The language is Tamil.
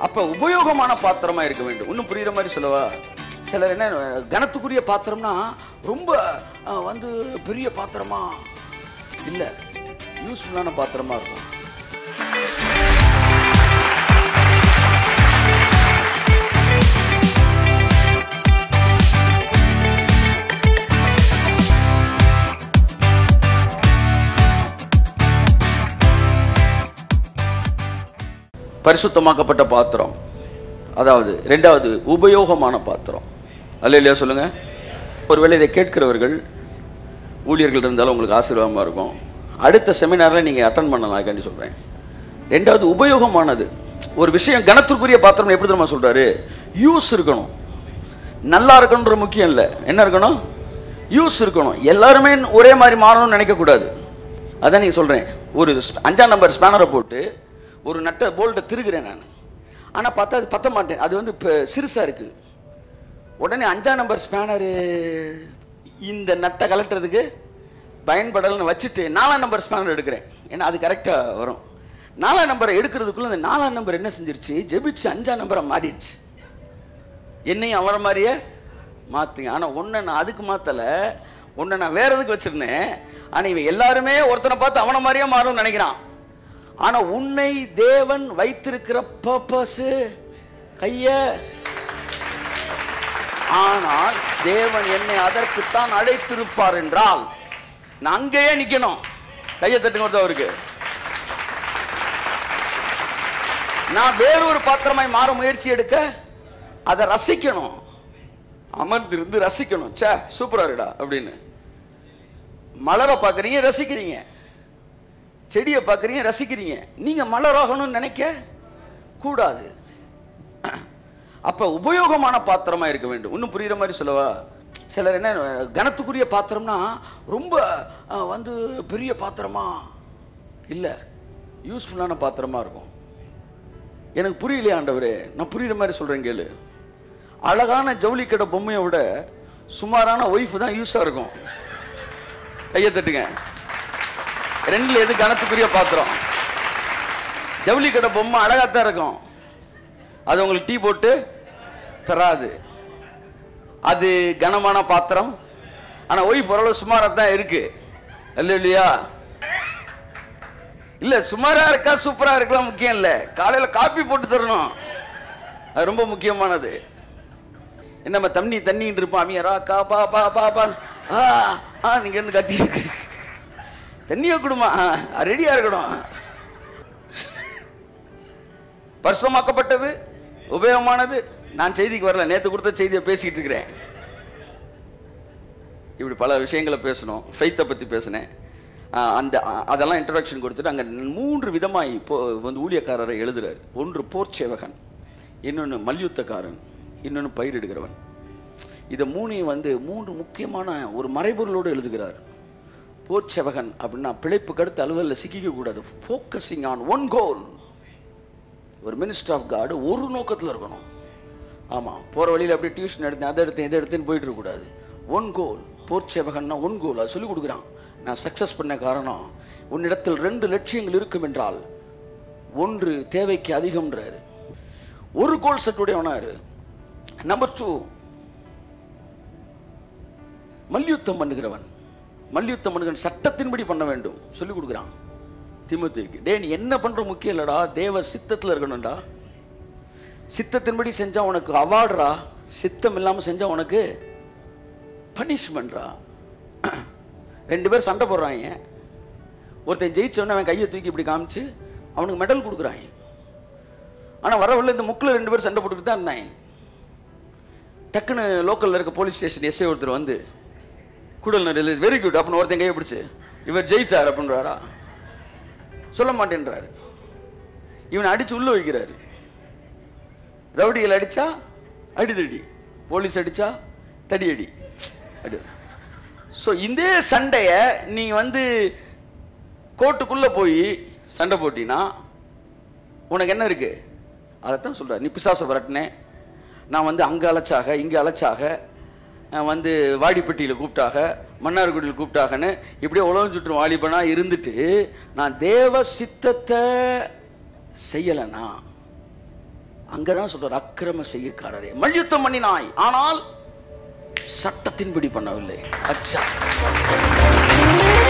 அப்ப உபயோகமான பாத்திரமா இருக்க வேண்டும் இன்னும் புரியுற மாதிரி சொல்லவா சிலர் என்ன கனத்துக்குரிய பாத்திரம்னா ரொம்ப அஹ், வந்து பெரிய பாத்திரமா இல்ல யூஸ்ஃபுல்லான பாத்திரமா இருக்கும் பரிசுத்தமாக்கப்பட்ட பாத்திரம் அதாவது ரெண்டாவது உபயோகமான பாத்திரம் அல்ல இல்லையா சொல்லுங்க ஒருவேளை இதை கேட்கிறவர்கள் ஊழியர்கள் இருந்தாலும் உங்களுக்கு ஆசீர்வாதமாக இருக்கும் அடுத்த செமினாரில் நீங்கள் அட்டன் பண்ணலாம் கண்டி சொல்கிறேன் ரெண்டாவது உபயோகமானது ஒரு விஷயம் கனத்திற்குரிய பாத்திரம் எப்படி தெரியுமா சொல்கிறாரு யூஸ் இருக்கணும் நல்லா இருக்கணுன்ற முக்கியம் இல்லை என்ன இருக்கணும் யூஸ் இருக்கணும் எல்லாருமே ஒரே மாதிரி மாறணும்னு நினைக்கக்கூடாது அதான் நீங்க சொல்கிறேன் ஒரு ஸ்ப- அஞ்சாம் நம்பர் ஸ்பேனரை போட்டு ஒரு நட்டை போல்ட்டை திருகிறேன் நான் ஆனால் பார்த்தா அது பத்த மாட்டேன் அது வந்து இப்போ சிறுசாக இருக்குது உடனே அஞ்சாம் நம்பர் ஸ்பேனரு இந்த நட்டை கலட்டுறதுக்கு பயன்படலைன்னு வச்சுட்டு நாலாம் நம்பர் ஸ்பேனர் எடுக்கிறேன் ஏன்னா அது கரெக்டாக வரும் நாலாம் நம்பரை எடுக்கிறதுக்குள்ள இந்த நாலாம் நம்பர் என்ன செஞ்சிருச்சு ஜெபிச்சு அஞ்சாம் நம்பரை மாறிடுச்சு என்னையும் அவரை மாதிரியே மாற்றுங்க ஆனால் ஒன்றை நான் அதுக்கு மாற்றலை ஒன்றை நான் வேற எதுக்கு வச்சிருந்தேன் ஆனால் இவன் எல்லாருமே ஒருத்தனை பார்த்து அவனை மாதிரியே மாறும்னு நினைக்கிறான் ஆனால் உன்னை தேவன் வைத்திருக்கிற பர்பஸ் கைய ஆனால் தேவன் என்னை அதற்குத்தான் அழைத்திருப்பார் என்றால் நான் அங்கேயே நிக்கணும் கையை தட்டுங்க ஒருத்தன் அவருக்கு நான் வேறொரு பாத்திரமாய் மாற முயற்சி எடுக்க அதை ரசிக்கணும் அமர்ந்திருந்து ரசிக்கணும் ச்சே சூப்பரா இருடா அப்படின்னு மலரை பார்க்குறீங்க ரசிக்கிறீங்க செடியை பார்க்குறீங்க ரசிக்கிறீங்க நீங்க மலராகணும்னு நினைக்க கூடாது அப்ப உபயோகமான பாத்திரமா இருக்க வேண்டும் இன்னும் புரியுற மாதிரி சொல்லவா சிலர் என்ன கனத்துக்குரிய பாத்திரம்னா ரொம்ப அஹ், வந்து பெரிய பாத்திரமா இல்ல யூஸ்ஃபுல்லான பாத்திரமா இருக்கும் எனக்கு புரியலையா ஆண்டவரே நான் புரியுற மாதிரி சொல்றேன் கேளு அழகான ஜவுளி கடை பொம்மையை விட சுமாரான ஒய்ஃப் தான் யூஸாக இருக்கும் கையை தட்டுங்க ரெண்டுல எது கனத்துக்குரிய பாத்திரம் ஜவுளி கடை பொம்மை அழகாத்தான் இருக்கும் அது உங்களுக்கு டீ போட்டு தராது அது கனமான பாத்திரம் ஆனா ஒய்ஃப் ஓரளவு சுமாராக தான் இருக்கு இல்ல இல்லையா இல்ல சுமாரா இருக்கா சூப்பரா இருக்கலாம் முக்கியம் இல்ல காலையில காப்பி போட்டு தரணும் அது ரொம்ப முக்கியமானது என்ன நம்ம தண்ணி தண்ணின்னு இருப்போம் அமியரா கா பா பா பா பா ஆ ஆ நீங்க இருந்து கத்தி தண்ணியை கொடுமா ரெடியா இருக்கணும் பரிசுமாக்கப்பட்டது உபயோகமானது நான் செய்திக்கு வரல நேத்து கொடுத்த செய்தியை பேசிக்கிட்டு இருக்கிறேன் இப்படி பல விஷயங்களை பேசணும் ஃபெய்த்தை பற்றி பேசினேன் ஆஹ் அந்த அ- அதெல்லாம் இன்ட்ரடக்ஷன் கொடுத்துட்டு அங்கே மூன்று விதமாய் இப்போ வந்து ஊழியக்காரரை எழுதுறாரு ஒன்று போர்ச்சேவகன் இன்னொன்று மல்யுத்தக்காரன் இன்னொன்று பயிரிடுகிறவன் இதை மூணையும் வந்து மூன்று முக்கியமான ஒரு மறைபொருளோடு எழுதுகிறார் போர்ச்சேவகன் அப்படின்னா பிழைப்புக்கு அடுத்து அலுவலில் சிக்கிக்க கூடாது ஃபோக்கஸிங் ஆன் ஒன் கோல் ஒரு மினிஸ்டர் ஆஃப் காடு ஒரு நோக்கத்தில் இருக்கணும் ஆமாம் போகிற வழியில் அப்படியே டியூஷன் எடுத்தேன் அதை எடுத்தேன் இதை எடுத்தேன்னு போயிட்டு இருக்கக்கூடாது ஒன் கோல் போர்ச்சேவகன்னா ஒன் கோல் அது சொல்லிக் கொடுக்குறான் நான் சக்ஸஸ் பண்ண காரணம் உன்னிடத்தில் ரெண்டு லட்சியங்கள் இருக்கும் என்றால் ஒன்று தேவைக்கு அதிகம்ன்றாரு ஒரு கோல் செட்டுடையவனாரு நம்பர் டூ மல்யுத்தம் பண்ணுகிறவன் மல்யுத்தம் பண்ணுகிறவன் சட்டத்தின்படி பண்ண வேண்டும் சொல்லிக் கொடுக்குறான் திமுத்திக்கு டே நீ என்ன பண்ற முக்கியம் இல்லடா தேவ சித்தத்தில் இருக்கணும்டா சித்தத்தின்படி செஞ்சா உனக்கு அவார்டுறா சித்தம் இல்லாம செஞ்சா உனக்கு பனிஷ்மெண்ட்ரா ரெண்டு பேர் சண்டை போடுறாங்க ஒருத்தன் ஜெயிச்சவன அவன் கையை தூக்கி இப்படி காமிச்சு அவனுக்கு மெடல் கொடுக்குறாங்க ஆனா வர வழியில இந்த முக்கில் ரெண்டு பேர் சண்டை போட்டுட்டு தான் இருந்தாங்க டக்குன்னு லோக்கல்ல இருக்க போலீஸ் ஸ்டேஷன் எஸ்ஐ ஒருத்தர் வந்து கூடல் வெரி குட் அப்படின்னு ஒருத்தன் கையை பிடிச்சு இவர் ஜெயித்தார் அப்படின்றாரா சொல்ல மாட்டேன்றாரு இவனை அடிச்சு உள்ள வைக்கிறாரு ரவுடிகள் அடிச்சா அடிதடி போலீஸ் அடிச்சா தடி அடி அடி ஸோ இந்த சண்டைய நீ வந்து கோர்ட்டுக்குள்ள போய் சண்டை போட்டினா உனக்கு என்ன இருக்கு அதைத்தான் சொல்றாரு நீ பிசாசை விரட்டினேன் நான் வந்து அங்கே அழைச்சாக இங்கே அழைச்சாக நான் வந்து வாடிப்பட்டியில் கூப்பிட்டாக மன்னார்குடியில் கூப்பிட்டாகன்னு இப்படியே உலகம் சுற்றும் வாலிபனா இருந்துட்டு நான் தேவ சித்தத்தை செய்யலைனா அங்கதான் சொல்றார் அக்கிரம செய்யக்காரரே மல்யுத்தம் பண்ணினாய் ஆனால் சட்டத்தின்படி பண்ணவில்லை அச்சா